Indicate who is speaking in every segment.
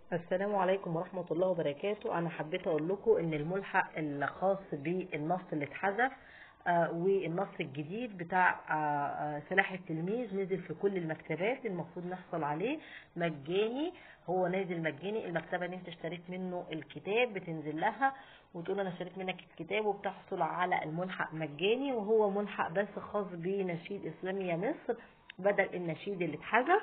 Speaker 1: السلام عليكم ورحمة الله وبركاته أنا حبيت أقول لكم إن الملحق الخاص بالنص اللي اتحذف آه، والنص الجديد بتاع آه، آه، سلاح التلميذ نزل في كل المكتبات المفروض نحصل عليه مجاني هو نازل مجاني المكتبة اللي انت اشتريت منه الكتاب بتنزل لها وتقول انا اشتريت منك الكتاب وبتحصل على الملحق مجاني وهو ملحق بس خاص بنشيد اسلامي يا مصر بدل النشيد اللي اتحذف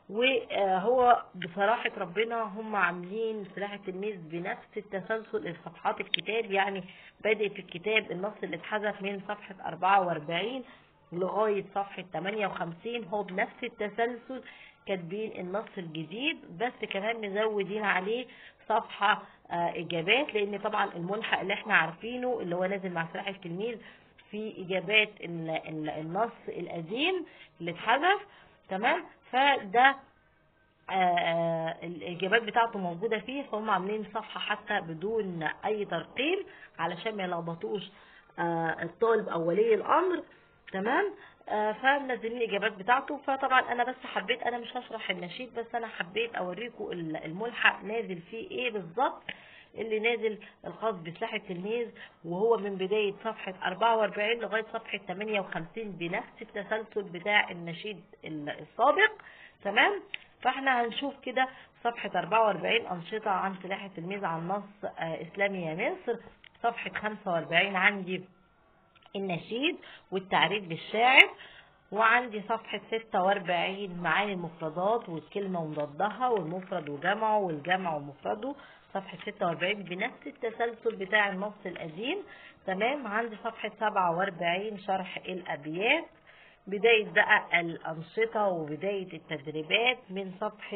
Speaker 1: وهو بصراحة ربنا هم عاملين سلاح التلميذ بنفس التسلسل لصفحات الكتاب يعني بادئ في الكتاب النص اللي اتحذف من صفحة 44 لغاية صفحة 58 هو بنفس التسلسل كاتبين النص الجديد بس كمان مزودين عليه صفحة آه، إجابات لأن طبعا الملحق اللي احنا عارفينه اللي هو نازل مع سلاح التلميذ في إجابات ال- ال- النص القديم اللي اتحذف تمام فده آه، آه، الإجابات بتاعته موجودة فيه فهم عاملين صفحة حتى بدون أي ترقيم علشان ما يلخبطوش آه، الطالب أو ولي الأمر تمام آه، فمنزلين الإجابات بتاعته فطبعا أنا بس حبيت أنا مش هشرح النشيد بس أنا حبيت أوريكم ال- الملحق نازل فيه إيه بالظبط اللي نازل الخاص بسلاح التلميذ وهو من بداية صفحة 44 لغاية صفحة 58 بنفس التسلسل بتاع النشيد ال- السابق تمام فاحنا هنشوف كده صفحة 44 أنشطة عن سلاح التلميذ عن نص آه، إسلامي يا مصر صفحة 45 عندي النشيد والتعريف بالشاعر وعندي صفحة 46 معاني المفردات والكلمة ومضادها والمفرد وجمعه والجمع ومفرده صفحة 46 بنفس التسلسل بتاع النص القديم تمام عندي صفحة 47 شرح الأبيات بداية بقى الأنشطة وبداية التدريبات من صفحة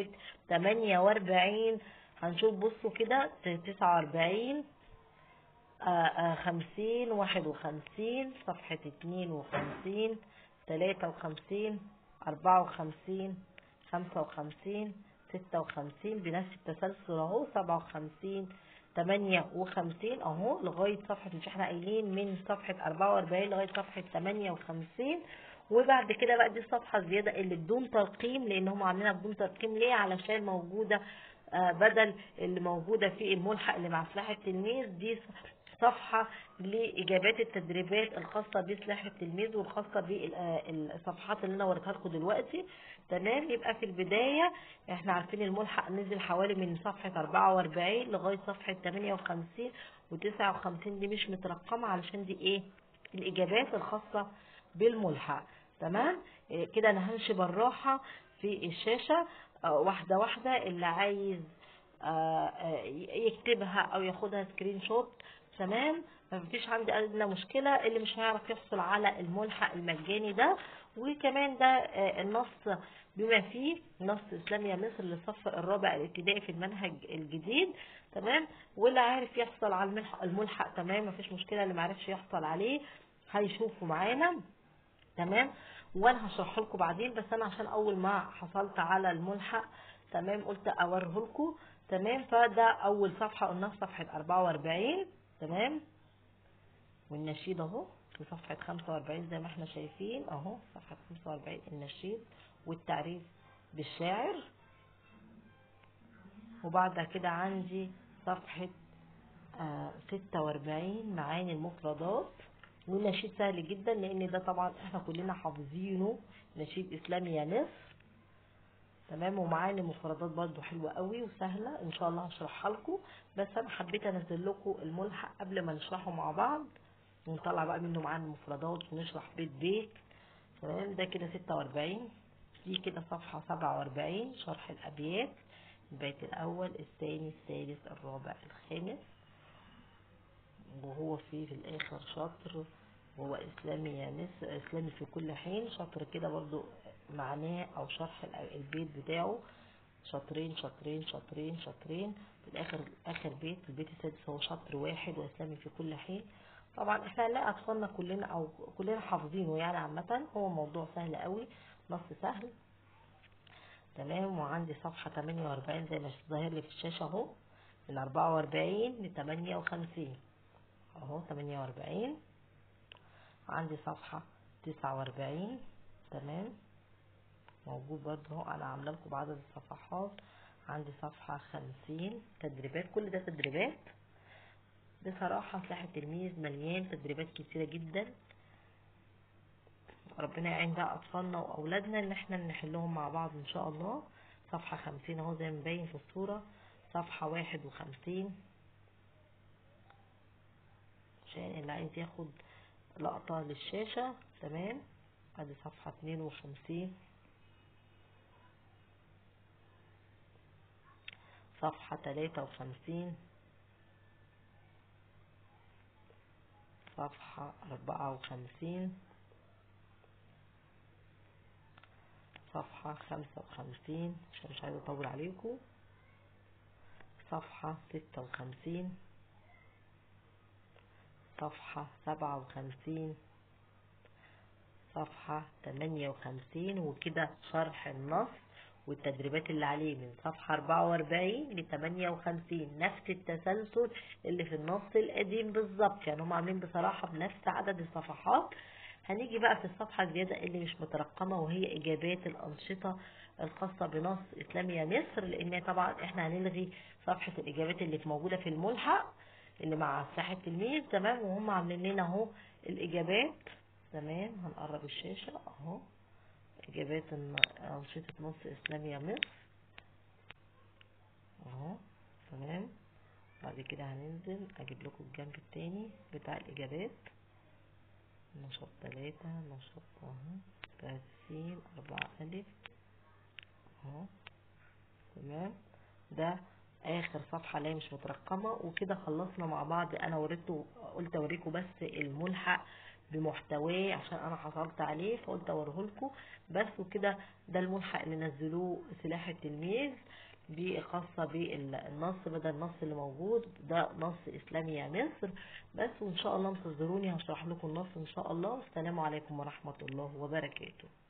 Speaker 1: 48 هنشوف بصوا كده 49 آه، آه، خمسين واحد وخمسين صفحة اتنين وخمسين تلاتة وخمسين أربعة وخمسين خمسة وخمسين ستة وخمسين بنفس التسلسل اهو سبعة وخمسين تمانية وخمسين اهو لغاية صفحة مش احنا قايلين من صفحة أربعة وأربعين لغاية صفحة تمانية وخمسين وبعد كده بقى دي الصفحة الزيادة اللي بدون ترقيم لأن هم عاملينها بدون ترقيم ليه علشان موجودة آه، بدل اللي موجودة في الملحق اللي مع سلاح التلميذ دي صفحة لإجابات التدريبات الخاصة بسلاح التلميذ والخاصة بالصفحات اللي أنا وريتها لكم دلوقتي تمام يبقى في البداية احنا عارفين الملحق نزل حوالي من صفحة 44 لغاية صفحة 58 و59 دي مش مترقمة علشان دي ايه الإجابات الخاصة بالملحق تمام إيه كده أنا همشي بالراحة في الشاشة آه، واحدة واحدة اللي عايز آه، آه، يكتبها أو ياخدها سكرين شوت تمام مفيش عندي ادنى مشكله اللي مش هيعرف يحصل على الملحق المجاني ده وكمان ده آه، النص بما فيه نص اسلامي يا مصر للصف الرابع الابتدائي في المنهج الجديد تمام واللي عارف يحصل على الملحق, الملحق تمام مفيش مشكله اللي معرفش يحصل عليه هيشوفوا معانا تمام وانا هشرح لكم بعدين بس انا عشان اول ما حصلت على الملحق تمام قلت اوريه لكم تمام فده اول صفحه قلنا في صفحه 44 تمام والنشيد اهو في صفحة 45 زي ما احنا شايفين اهو صفحة 45 النشيد والتعريف بالشاعر وبعد كده عندي صفحة آه 46 معاني المفردات والنشيد سهل جدا لان ده طبعا احنا كلنا حافظينه نشيد اسلامي يا مصر تمام ومعاني مفردات برضو حلوة قوي وسهلة ان شاء الله هشرحها لكم بس انا حبيت انزل لكم الملحق قبل ما نشرحه مع بعض ونطلع بقى منه معاني المفردات ونشرح بيت بيت تمام ده كده 46 دي كده صفحة 47 شرح الابيات البيت الاول الثاني الثالث الرابع الخامس وهو فيه في الاخر شطر وهو اسلامي يا مصر اسلامي في كل حين شطر كده برضو معناه او شرح ال- البيت بتاعه شطرين شطرين شطرين شطرين في الاخر اخر بيت البيت السادس هو شطر واحد واسلامي في كل حين طبعا احنا هنلاقي اطفالنا كلنا او كلنا حافظينه يعني عامه هو موضوع سهل قوي نص سهل تمام وعندي صفحه 48 زي ما ظاهر لي في الشاشه اهو من 44 ل 58 اهو 48 عندي صفحه 49 تمام موجود برضه اهو انا عامله لكم بعدد الصفحات عندي صفحة خمسين تدريبات كل ده تدريبات بصراحة سلاح التلميذ مليان تدريبات كتيرة جدا ربنا يعين بقى أطفالنا وأولادنا إن احنا نحلهم مع بعض إن شاء الله صفحة خمسين أهو زي ما مبين في الصورة صفحة واحد وخمسين عشان اللي عايز ياخد لقطة للشاشة تمام ادي صفحة اتنين وخمسين صفحة تلاتة وخمسين صفحة أربعة وخمسين صفحة خمسة وخمسين عشان مش عايزة أطول عليكم صفحة ستة وخمسين صفحة سبعة وخمسين صفحة تمانية وخمسين وكده شرح النص والتدريبات اللي عليه من صفحة أربعة وأربعين لتمانية وخمسين نفس التسلسل اللي في النص القديم بالظبط يعني هم عاملين بصراحة بنفس عدد الصفحات هنيجي بقى في الصفحة الزيادة اللي مش مترقمة وهي إجابات الأنشطة الخاصة بنص إسلامي يا مصر لأن طبعا إحنا هنلغي صفحة الإجابات اللي موجودة في الملحق اللي مع ساحة التلميذ تمام وهم عاملين لنا أهو الإجابات تمام هنقرب الشاشة أهو إجابات أنشطة نص إسلامي يا مصر أهو تمام بعد كده هننزل أجيب لكم الجنب التاني بتاع الإجابات نشاط تلاتة نشاط اهو تلاتين أربعة ألف اهو تمام ده آخر صفحة اللي هي مش مترقمة وكده خلصنا مع بعض أنا وريته قلت أوريكم بس الملحق بمحتواه عشان أنا حصلت عليه فقلت أوريهولكم بس وكده ده الملحق اللي نزلوه سلاح التلميذ دي خاصة بالنص بدل النص اللي موجود ده نص إسلامي يا مصر بس وإن شاء الله انتظروني هشرح لكم النص إن شاء الله والسلام عليكم ورحمة الله وبركاته